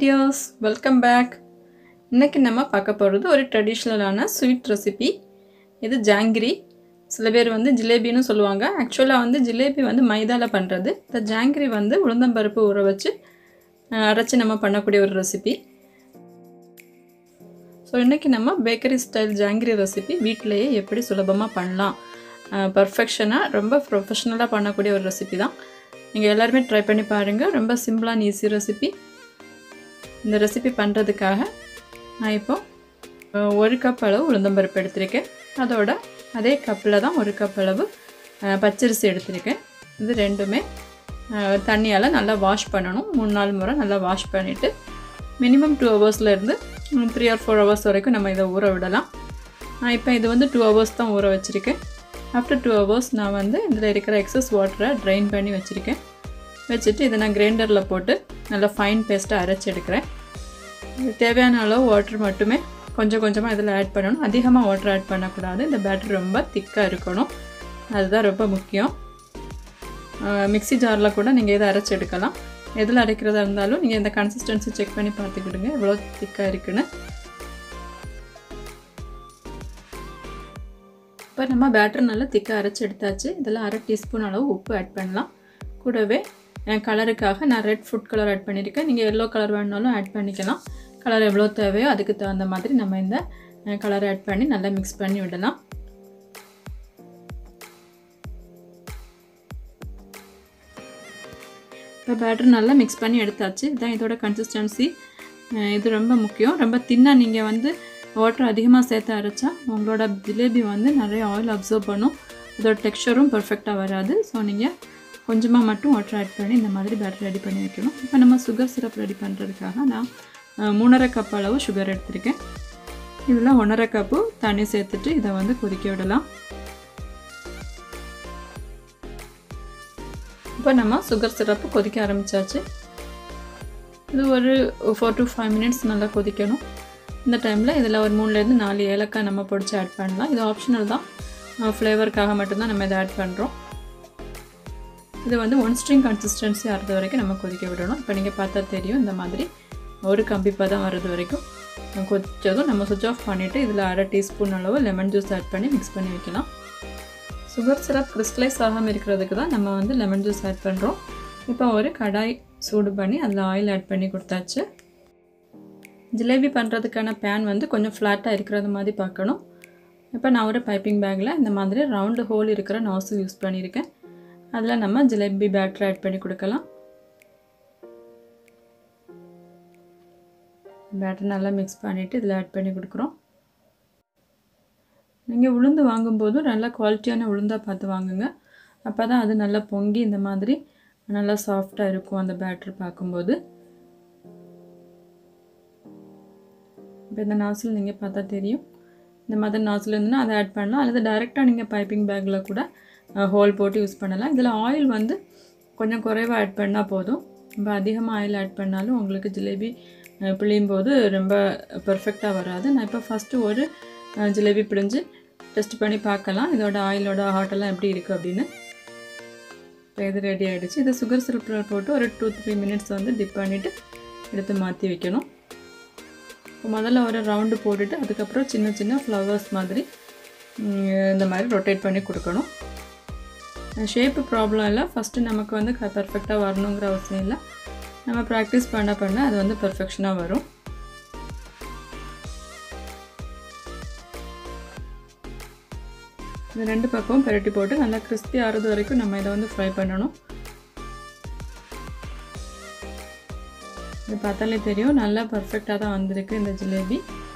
tears welcome back இன்றைக்கி நம்ம பார்க்க போகிறது ஒரு ட்ரெடிஷ்னலான ஸ்வீட் ரெசிபி இது ஜாங்கிரி சில பேர் வந்து ஜிலேபின்னு சொல்லுவாங்க ஆக்சுவலாக வந்து ஜிலேபி வந்து மைதாவில் பண்ணுறது இந்த ஜாங்கிரி வந்து உளுந்தம்பருப்பு ஊற வச்சு அஹ், அரைச்சி நம்ம பண்ணக்கூடிய ஒரு ரெசிபி ஸோ இன்றைக்கி நம்ம பேக்கரி ஸ்டைல் ஜாங்கிரி ரெசிபி வீட்டிலேயே எப்படி சுலபமாக பண்ணலாம் பர்ஃபெக்ஷனாக ரொம்ப ப்ரொஃபஷ்னலாக பண்ணக்கூடிய ஒரு ரெசிபி தான் நீங்கள் எல்லாருமே ட்ரை பண்ணி பாருங்கள் ரொம்ப சிம்பிளான ஈஸி ரெசிபி இந்த ரெசிபி பண்ணுறதுக்காக நான் இப்போ அஹ், ஒரு கப் அளவு உளுந்தம்பருப்பு எடுத்திருக்கேன் அதோட அதே கப்பில் தான் ஒரு கப் அளவு அஹ், பச்சரிசி எடுத்திருக்கேன் இது ரெண்டுமே அஹ், தண்ணியால் நல்லா வாஷ் பண்ணணும் மூணு நாலு முறை நல்லா வாஷ் பண்ணிவிட்டு மினிமம் டூ ஹவர்ஸ்லேருந்து த்ரீ ஆர் ஃபோர் ஹவர்ஸ் வரைக்கும் நம்ம இதை ஊற விடலாம் நான் இப்போ இது வந்து டூ ஹவர்ஸ் தான் ஊற வச்சுருக்கேன் ஆஃப்டர் டூ ஹவர்ஸ் நான் வந்து இதில் இருக்கிற எக்ஸஸ் வாட்டரை ட்ரைன் பண்ணி வச்சுருக்கேன் வச்சுட்டு இதை நான் கிரைண்டரில் போட்டு நல்லா ஃபைன் பேஸ்ட்டாக அரைச்சி எடுக்கிறேன் இது தேவையான அளவு வாட்டர் மட்டுமே கொஞ்சம் கொஞ்சமாக இதில் ஆட் பண்ணணும் அதிகமாக வாட்டர் ஆட் பண்ணக்கூடாது இந்த பேட்டர் ரொம்ப திக்காக இருக்கணும் அதுதான் ரொம்ப முக்கியம் மிக்ஸி ஜாரில் கூட நீங்கள் இதை அரைச்சி எடுக்கலாம் எதில் அரைக்கிறதா இருந்தாலும் நீங்கள் இந்த கன்சிஸ்டன்சி செக் பண்ணி பார்த்துக்கிடுங்க எவ்வளோ திக்காக இருக்குன்னு இப்போ நம்ம பேட்டர் நல்லா திக்காக அரைச்சி எடுத்தாச்சு இதில் அரை டீஸ்பூன் அளவு உப்பு ஆட் பண்ணலாம் கூடவே என் கலருக்காக நான் ரெட் ஃபுட் கலர் ஆட் பண்ணியிருக்கேன் நீங்கள் எல்லோ கலர் வேணுனாலும் ஆட் பண்ணிக்கலாம் கலர் எவ்வளோ தேவையோ அதுக்கு தகுந்த மாதிரி நம்ம இந்த கலரை ஆட் பண்ணி நல்லா மிக்ஸ் பண்ணி விடலாம் இப்போ பேட்டர் நல்லா மிக்ஸ் பண்ணி எடுத்தாச்சு இதுதான் இதோட கன்சிஸ்டன்சி இது ரொம்ப முக்கியம் ரொம்ப தின்னாக நீங்கள் வந்து வாட்டர் அதிகமாக சேர்த்து அரைச்சா உங்களோட ஜிலேபி வந்து நிறைய ஆயில் அப்சர்வ் பண்ணும் அதோட டெக்ஸ்சரும் பர்ஃபெக்டாக வராது ஸோ நீங்கள் கொஞ்சமாக மட்டும் வாட்டர் ஆட் பண்ணி இந்த மாதிரி பேட்டர் ரெடி பண்ணி வைக்கணும் இப்போ நம்ம சுகர் சிரப் ரெடி பண்ணுறதுக்காக நான் அஹ், மூணரை கப் அளவு சுகர் எடுத்திருக்கேன் இதில் ஒன்றரை கப்பு தண்ணி சேர்த்துட்டு இதை வந்து கொதிக்க விடலாம் இப்போ நம்ம சுகர் சிரப்பு கொதிக்க ஆரம்பித்தாச்சு இது ஒரு ஃபோர் டு ஃபைவ் மினிட்ஸ் நல்லா கொதிக்கணும் இந்த டைமில் இதில் ஒரு மூணுலேருந்து நாலு ஏலக்காய் நம்ம பொடிச்சு ஆட் பண்ணலாம் இது ஆப்ஷனல் தான் ஃப்ளேவருக்காக மட்டும்தான் நம்ம இதை ஆட் பண்ணுறோம் இது வந்து ஒன் ஸ்ட்ரிங் கன்சிஸ்டன்சி ஆகிறது வரைக்கும் நம்ம கொதிக்க விடணும் இப்போ நீங்கள் பார்த்தா தெரியும் இந்த மாதிரி ஒரு கம்பி பதம் வர்றது வரைக்கும் கொதிச்சதும் நம்ம சுவிட்ச் ஆஃப் பண்ணிவிட்டு இதில் அரை டீஸ்பூன் அளவு லெமன் ஜூஸ் ஆட் பண்ணி மிக்ஸ் பண்ணி வைக்கலாம் சுகர் சிரப் கிறிஸ்டலைஸ் ஆகாமல் இருக்கிறதுக்கு தான் நம்ம வந்து லெமன் ஜூஸ் ஆட் பண்ணுறோம் இப்போ ஒரு கடாய் சூடு பண்ணி அதில் ஆயில் ஆட் பண்ணி கொடுத்தாச்சு ஜிலேபி பண்ணுறதுக்கான பேன் வந்து கொஞ்சம் ஃப்ளாட்டாக இருக்கிறது மாதிரி பார்க்கணும் இப்போ நான் ஒரு பைப்பிங் பேக்கில் இந்த மாதிரி ரவுண்டு ஹோல் இருக்கிற நாசில் யூஸ் பண்ணியிருக்கேன் அதில் நம்ம ஜிலேபி பேட்டர் ஆட் பண்ணி கொடுக்கலாம் பேட்டர் நல்லா மிக்ஸ் பண்ணிவிட்டு இதில் ஆட் பண்ணி கொடுக்குறோம் நீங்கள் உளுந்து வாங்கும்போதும் நல்ல குவாலிட்டியான உளுந்தாக பார்த்து வாங்குங்க அப்போ தான் அது நல்லா பொங்கி இந்த மாதிரி நல்லா சாஃப்டாக இருக்கும் அந்த பேட்டர் பார்க்கும்போது இப்போ இந்த நாசில் நீங்கள் பார்த்தா தெரியும் இந்த மாதிரி நாசில் இருந்துன்னா அதை ஆட் பண்ணலாம் அல்லது டைரெக்டாக நீங்கள் பைப்பிங் பேக்கில் கூட ஹோல் போட்டு யூஸ் பண்ணலாம் இதில் ஆயில் வந்து கொஞ்சம் குறைவாக ஆட் பண்ணால் போதும் ரொம்ப அதிகமாக ஆயில் ஆட் பண்ணாலும் உங்களுக்கு ஜிலேபி அஹ், பிழியும் போது ரொம்ப பர்ஃபெக்டாக வராது நான் இப்போ ஃபஸ்ட்டு ஒரு அஹ், ஜிலேபி பிழிஞ்சு டெஸ்ட் பண்ணி பார்க்கலாம் இதோட ஆயிலோட ஹாட்டெல்லாம் எப்படி இருக்குது அப்படின்னு இப்போ இது ரெடி ஆகிடுச்சு இதை சுகர் சிரப்பில் போட்டு ஒரு டூ த்ரீ மினிட்ஸ் வந்து டிப் பண்ணிவிட்டு எடுத்து மாற்றி வைக்கணும் இப்போ முதல்ல ஒரு ரவுண்டு போட்டுட்டு அதுக்கப்புறம் சின்ன சின்ன ஃப்ளவர்ஸ் மாதிரி ம், இந்த மாதிரி ரொட்டேட் பண்ணி கொடுக்கணும் ஷேப்பு ப்ராப்ளம் இல்லை ஃபஸ்ட்டு நமக்கு வந்து பர்ஃபெக்டாக வரணுங்கிற அவசியம் இல்லை நம்ம ப்ராக்டிஸ் பண்ண பண்ண அது வந்து பர்ஃபெக்ஷனாக வரும் இந்த ரெண்டு பக்கமும் பெரட்டி போட்டு நல்லா கிறிஸ்பி ஆகிறது வரைக்கும் நம்ம இதை வந்து ஃப்ரை பண்ணணும் இது பார்த்தாலே தெரியும் நல்லா பர்ஃபெக்டாக தான் வந்திருக்கு இந்த ஜிலேபி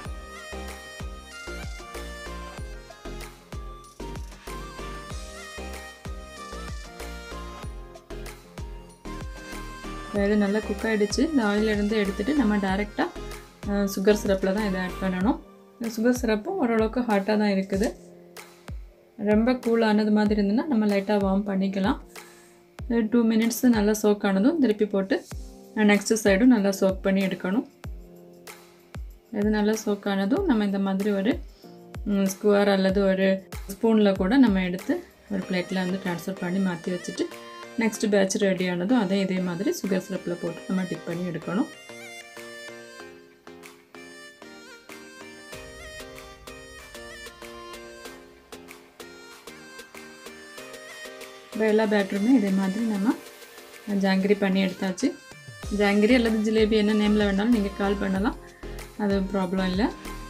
இது நல்லா குக் ஆகிடுச்சு இந்த ஆயிலிருந்து எடுத்துகிட்டு நம்ம டேரெக்டாக சுகர் சிரப்பில் தான் இதை ஆட் பண்ணணும் இந்த சுகர் சிரப்பும் ஓரளவுக்கு ஹாட்டாக தான் இருக்குது ரொம்ப கூலானது மாதிரி இருந்ததுன்னா நம்ம லைட்டாக வார்ம் பண்ணிக்கலாம் டூ மினிட்ஸ் நல்லா சோக் ஆனதும் திருப்பி போட்டு நெக்ஸ்ட்டு சைடும் நல்லா சோக் பண்ணி எடுக்கணும் இது நல்லா சோக் ஆனதும் நம்ம இந்த மாதிரி ஒரு ஸ்குவர் அல்லது ஒரு ஸ்பூனில் கூட நம்ம எடுத்து ஒரு பிளேட்டில் வந்து ட்ரான்ஸ்ஃபர் பண்ணி மாற்றி வச்சுட்டு நெக்ஸ்ட் பேட்ச் ரெடி ஆனதும் அதே இதே மாதிரி சுகர் சிரப்பில் போட்டு நம்ம டிப் பண்ணி எடுக்கணும் இப்போ எல்லா பேட்டருமே இதே மாதிரி நம்ம ஜாங்கிரி பண்ணி எடுத்தாச்சு ஜாங்கிரி அல்லது ஜிலேபி என்ன நேமில் வேணாலும் நீங்கள் கால் பண்ணலாம் அது ப்ராப்ளம் இல்லை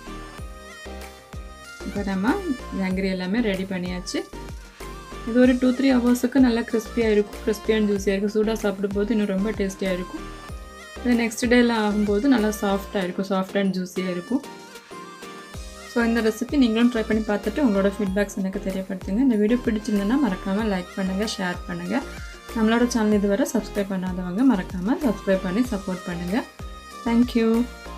இப்போ நம்ம ஜாங்கிரி எல்லாமே ரெடி பண்ணியாச்சு இது ஒரு டூ த்ரீ ஹவர்ஸுக்கு நல்லா கிறிஸ்பியாக இருக்கும் கிறிஸ்பியாக ஜூஸியாக இருக்கும் சூடாக சாப்பிடும்போது இன்னும் ரொம்ப டேஸ்டியாக இருக்கும் இது நெக்ஸ்ட் டேயில் ஆகும்போது நல்லா சாஃப்டாக இருக்கும் சாஃப்ட் அண்ட் ஜூஸியாக இருக்கும் ஸோ இந்த ரெசிபி நீங்களும் ட்ரை பண்ணி பார்த்துட்டு உங்களோட ஃபீட்பேக்ஸ் எனக்கு தெரியப்படுத்துங்க இந்த வீடியோ பிடிச்சிருந்ததுன்னா மறக்காமல் லைக் பண்ணுங்கள் ஷேர் பண்ணுங்கள் நம்மளோட சேனல் இதுவரை சப்ஸ்கிரைப் பண்ணாதவங்க மறக்காமல் சப்ஸ்கிரைப் பண்ணி சப்போர்ட் பண்ணுங்கள் தேங்க்யூ